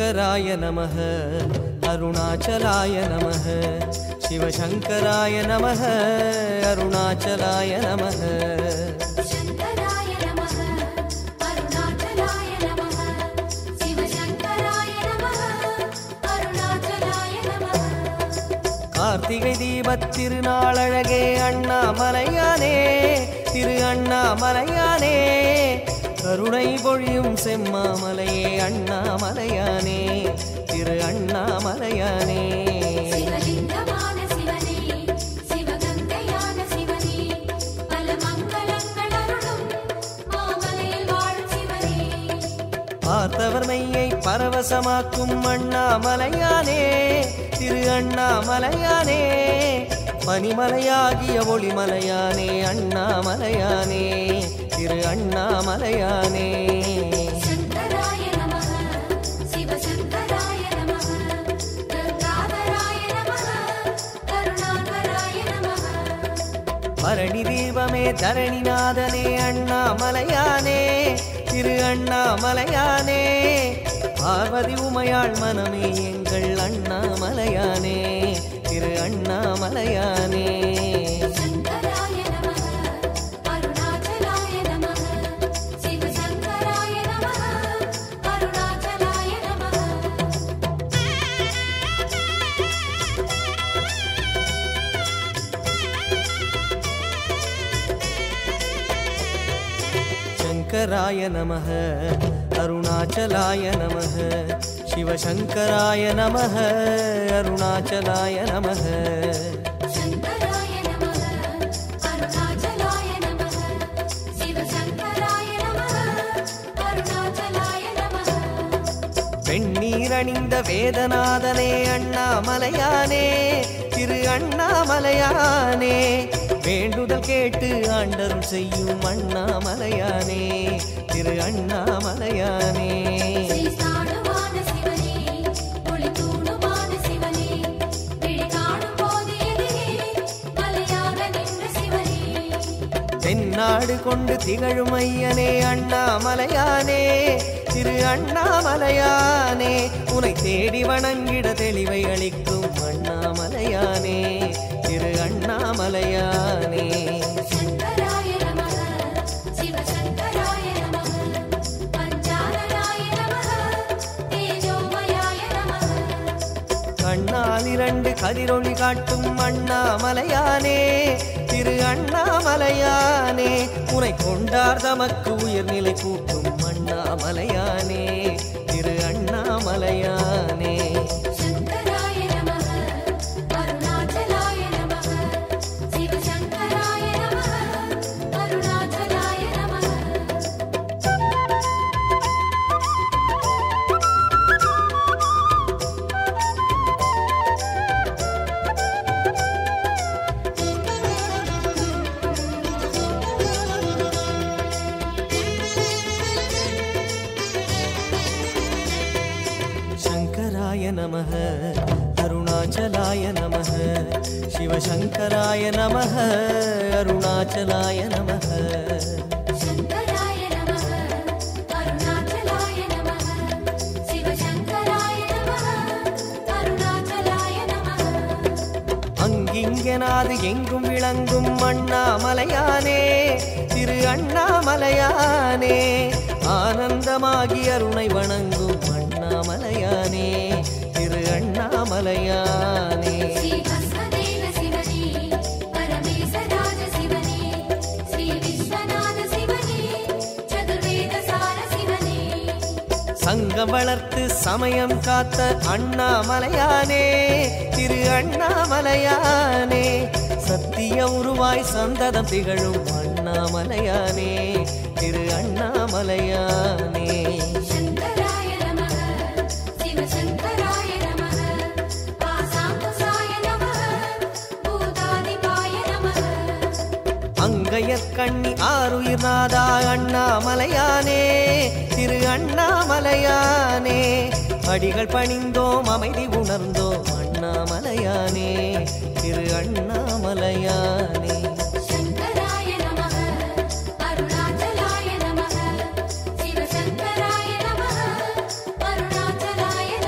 शङ्कराय नमः अरुणाचलाय नमः शिवशङ्कराय नमः अरुणाचलाय नमः शङ्कराय नमः अरुणाचलाय नमः शिवशङ्कराय नमः अरुणाचलाय नमः கார்த்திகை தீபத் திருநாளழகே அண்ணாமலையானே திரு அண்ணாமலையானே கருணை பொழியும் செம்மாமலையே அண்ணாமலையானே திரு அண்ணாமலையானே சிவலிங்கமான சிவனே சிவகங்கையான சிவனே பல மங்களங்கள் அருளும் மாமலையில் வாழும் சிவனே பார்த்தவர் மெய்யை பரவசமாக்கும் அண்ணாமலையானே திரு அண்ணாமலையானே பனிமலையாகிய ஒளிமலையானே அண்ணாமலையானே திரு அண்ணாமலையானே शङ्कराय नमः शिवशङ्कराय नमः गङ्गाधराय नमः करुणाकराय नमः பரணி தீபமே தரணிநாதனே அண்ணாமலையானே திரு அண்ணாமலையானே பார்வதி உமையாள் மனமே எங்கள் அண்ணாமலையானே திரு அண்ணாமலையானே शङ्कराय नमः अरुणाचलाय नमः शिवशङ्कराय नमः अरुणाचलाय नमः शङ्कराय नमः अरुणाचलाय नमः शिवशङ्कराय नमः अरुणाचलाय नमः शङ्कराय नमः अरुणाचलाय नमः शिवशङ्कराय नमः अरुणाचलाय नमः வெண்ணீரணிந்த வேதநாதனே அண்ணாமலையானே திரு அண்ணாமலையானே வேண்டுதல் கேட்டு ஆண்டரும் செய்யும் அண்ணாமலையானே திரு அண்ணாமலையானே ஸ்ரீஸ்தானுவான சிவனே ஒளித்தூணுமான சிவனே விழி காணும் போது எதிரே மலையாக நின்ற சிவனே தென்னாடு கொண்டு திகழும் ஐயனே அண்ணாமலையானே திரு அண்ணாமலையானே உனை தேடி வணங்கிட தெளிவை அளிக்கும் அண்ணாமலையானே திரு அண்ணாமலையானே शङ्कराय नमः शिवशङ्कराय नमः पञ्चाननाय नमः तेजोमयाय नमः கண்ணால் இரண்டு கதிரொளி காட்டும் அண்ணாமலையானே திரு அண்ணாமலையானே உனை கொண்டார் தமக்கு உயர்நிலை கூட்டும் அண்ணாமலையானே திரு அண்ணாமலையானே शङ्कराय नमः अरुणाचलाय नमः शिवशङ्कराय नमः अरुणाचलाय नमः शङ्कराय नमः अरुणाचलाय नमः शिवशङ्कराय नमः अरुणाचलाय नमः शङ्कराय नमः अरुणाचलाय नमः शिवशङ्कराय नमः अरुणाचलाय नमः அங்கிங்கனாது எங்கும் விளங்கும் அண்ணாமலையானே திரு அண்ணாமலையானே ஆனந்தமாகி அருணை வணங்கும் அண்ணாமலையானே திரு அண்ணாமலையானே श्रीभस्मदेव शिवने परमेशराज शिवने श्रीविश्वनाथ शिवने चतुर्वेदसार शिवने சங்கம் வளர்த்து சமயம் காத்த அண்ணாமலையானே திரு அண்ணாமலையானே சத்திய உருவாய் சந்ததம் திகழும் அண்ணாமலையானே திரு அண்ணாமலையானே शङ्कराय नमः शिवशङ्कराय नमः पासाङ्कुशाय नमः भूतादिपाय नमः அங்கையர் கண்ணி ஆறுயிர் நாதா அண்ணாமலையானே திரு அண்ணாமலையானே அடிகள் பணிந்தோம் அமைதி உணர்ந்தோம் அண்ணாமலையானே திரு அண்ணாமலையானே शङ्कराय नमः अरुणाचलाय नमः शिवशङ्कराय नमः अरुणाचलाय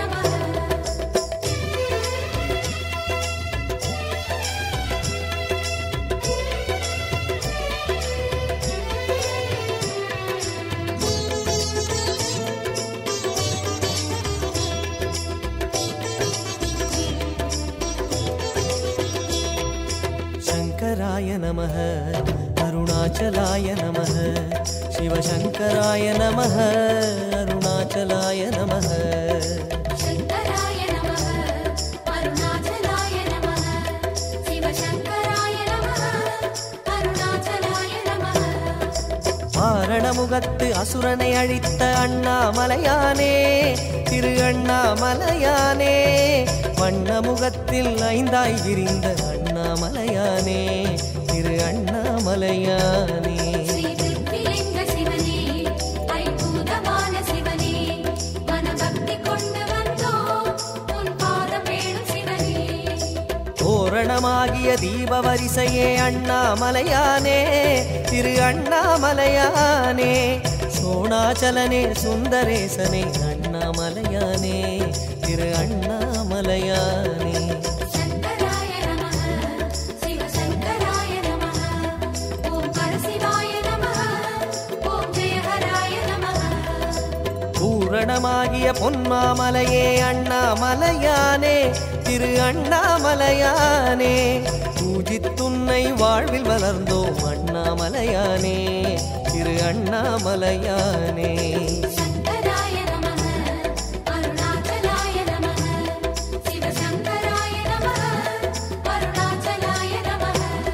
शङ्कराय नमः अरुणाचलाय नमः शिवशङ्कराय नमः अरुणाचलाय नमः शङ्कराय नमः अरुणाचलाय नमः शिवशङ्कराय नमः अरुणाचलाय नमः மாரணமுகத்து அசுரனை அழித்த அண்ணாமலையானே திரு அண்ணாமலையானே வண்ணமுகத்தில் ஐந்தாய் விரிந்த அண்ணாமலையானே திரு அண்ணாமலையானே ஸ்ரீதிப்பிலிங்க சிவனே ஐம்பூதமான சிவனே மனபக்தி கொண்டு வந்தோம் உன் பாதம் வேணும் சிவனே தோரணமாகிய தீப வரிசையே அண்ணாமலையானே திரு அண்ணாமலையானே சோணாச்சலனே சுந்தரேசனே அண்ணாமலையானே திரு அண்ணாமலையானே शङ्कराय नमः शिवशङ्कराय नमः ॐ परशिवाय नमः ॐ जयहराय नमः பூரணமாகிய பொன்மாமலையே அண்ணாமலையானே திரு அண்ணாமலையானே பூஜித்துன்னை வாழ்வில் வளர்ந்தோம் அண்ணாமலையானே திரு அண்ணாமலையானே शङ्कराय नमः अरुणाचलाय नमः शिवशङ्कराय नमः अरुणाचलाय नमः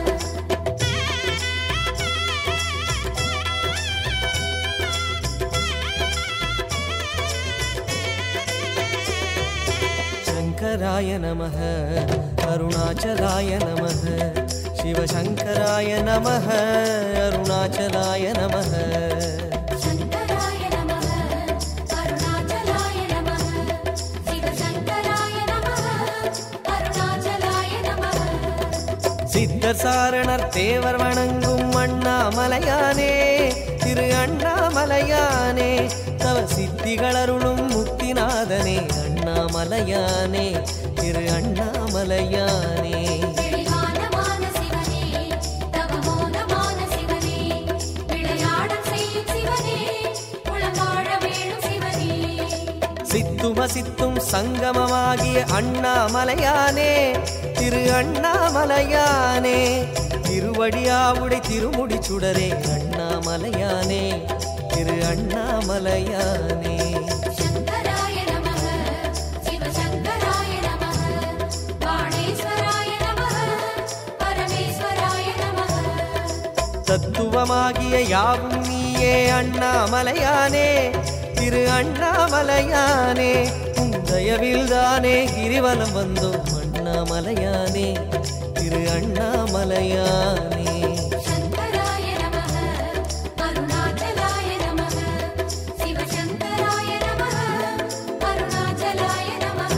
शङ्कराय नमः अरुणाचलाय नमः शिवशङ्कराय नमः अरुणाचलाय नमः शङ्कराय नमः अरुणाचलाय नमः शिवशङ्कराय नमः अरुणाचलाय नमः சித்தர் சாரணர் தேவர் வணங்கும் அண்ணாமலையானே திரு அண்ணாமலையானே தவ சித்திகளருளும் முக்திநாதனே அண்ணாமலையானே திரு அண்ணாமலையானே தெளிவானமான சிவனே தவமோனமான சிவனே விளையாடச் செய்யும் சிவனே உளவாழ வேணும் சிவனே சித்தும சித்தும் சங்கமமாகிய அண்ணாமலையானே திரு அண்ணாமலையானே திருவடியாவுடை திருமுடி சுடரே அண்ணாமலையானே திரு அண்ணாமலையானே शङ्कराय नमः शिवशङ्कराय नमः बाणेश्वराय नमः परमेश्वराय नमः தத்துவமாகிய யாவும் நீயே அண்ணாமலையானே திரு அண்ணாமலையானே உந்தயவில் தானே கிரிவலம் வந்தோம் அண்ணாமலையானே திரு அண்ணாமலையானே शङ्कराय नमः अरुणाचलाय नमः शिवशङ्कराय नमः अरुणाचलाय नमः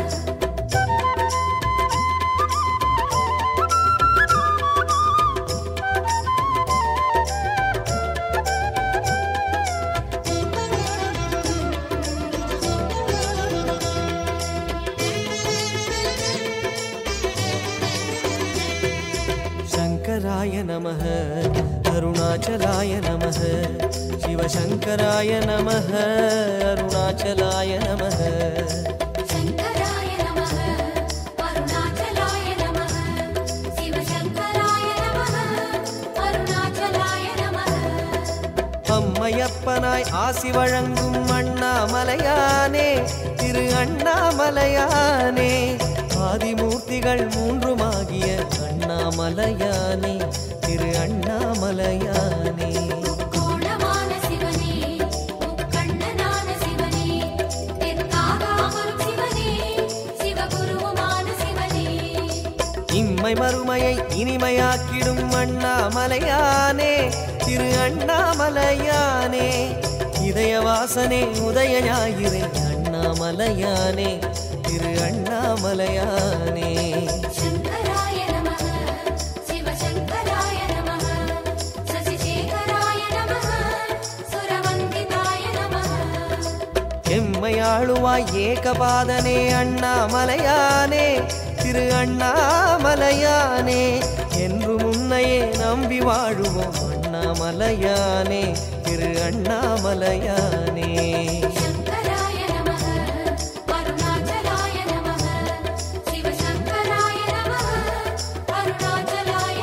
शङ्कराय नमः अरुणाचलाय नमः शिवशङ्कराय नमः अरुणाचलाय नमः शङ्कराय नमः अरुणाचलाय नमः शिवशङ्कराय नमः अरुणाचलाय नमः அம்மையப்பனாய் ஆசி வழங்கும் அண்ணாமலையானே திரு அண்ணாமலையானே ஆதிமூர்த்திகள் மூன்றுமாகிய அண்ணாமலையானே திரு அண்ணாமலையானே கோணமான சிவனே முக்கண்ணனான சிவனே தெற்காக அமரும் சிவனே சிவகுருவுமான சிவனே இம்மை மறுமையை இனிமையாக்கிடும் அண்ணாமலையானே திரு அண்ணாமலையானே இதயவாசனே உதய ஞாயிறே அண்ணாமலையானே திரு அண்ணாமலையானே शङ्कराय नमः शिवशङ्कराय नमः शशिशेखराय नमः सुरवन्दिताय नमः எம்மையாளுவாய் ஏகபாதனே அண்ணாமலையானே திரு அண்ணாமலையானே என்று முன்னையே நம்பி வாழுவோம் அண்ணாமலையானே திரு அண்ணாமலையானே शङ्कराय नमः अरुणाचलाय नमः शिवशङ्कराय नमः अरुणाचलाय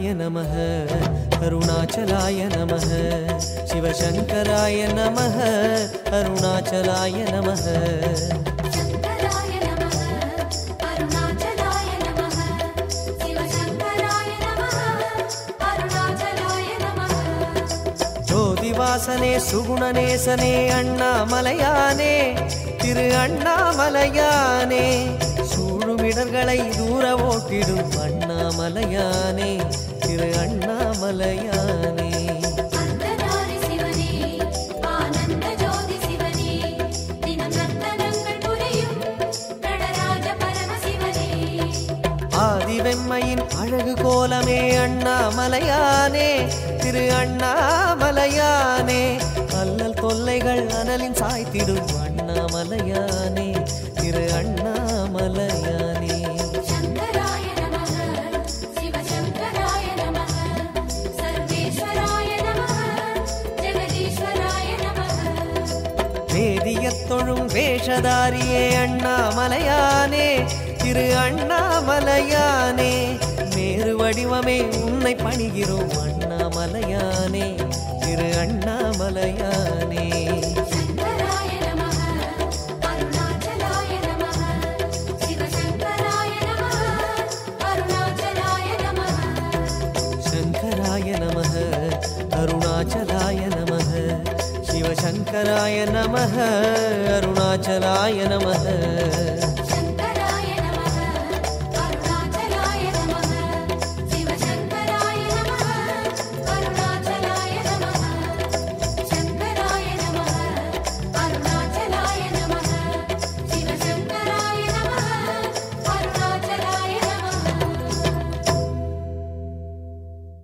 சங்கராய நமः அருணாச்சலாய நமः சிவசங்கராய நமः அருணாச்சலாய நமः शङ्कराय नमः अरुणाचलाय नमः शिवशङ्कराय नमः अरुणाचलाय नमः ஜோதிவாசனே சுகுணநேசனே அண்ணாமலையானே திரு அண்ணாமலையானே சூழுமிடர்களை தூர ஓட்டிடும் அண்ணாமலையானே திரு அண்ணாமலையானே அர்த்தநாரி சிவனே ஆனந்த ஜோதி சிவனே தினம் ரத்தனங்கள் புரியும் நடராஜ பரமசிவனே ஆதிவெம்மையின் அழகு கோலமே அண்ணாமலையானே திரு அண்ணாமலையானே அல்லல் தொல்லைகள் அனலின் சாய்த்திடும் அண்ணாமலையானே திரு அண்ணாமலையானே शङ्कराय नमः शिवशङ्कराय नमः सर्वेश्वराय नमः जगदीश्वराय नमः வேதியத் தொழும் வேஷதாரியே அண்ணாமலையானே திரு அண்ணாமலையானே மேரு வடிவமே உன்னை பணிகிறோம் அண்ணாமலையானே திரு அண்ணாமலையானே शङ्कराय नमः अरुणाचलाय नमः शिवशङ्कराय नमः अरुणाचलाय नमः शङ्कराय नमः अरुणाचलाय नमः शिवशङ्कराय नमः अरुणाचलाय नमः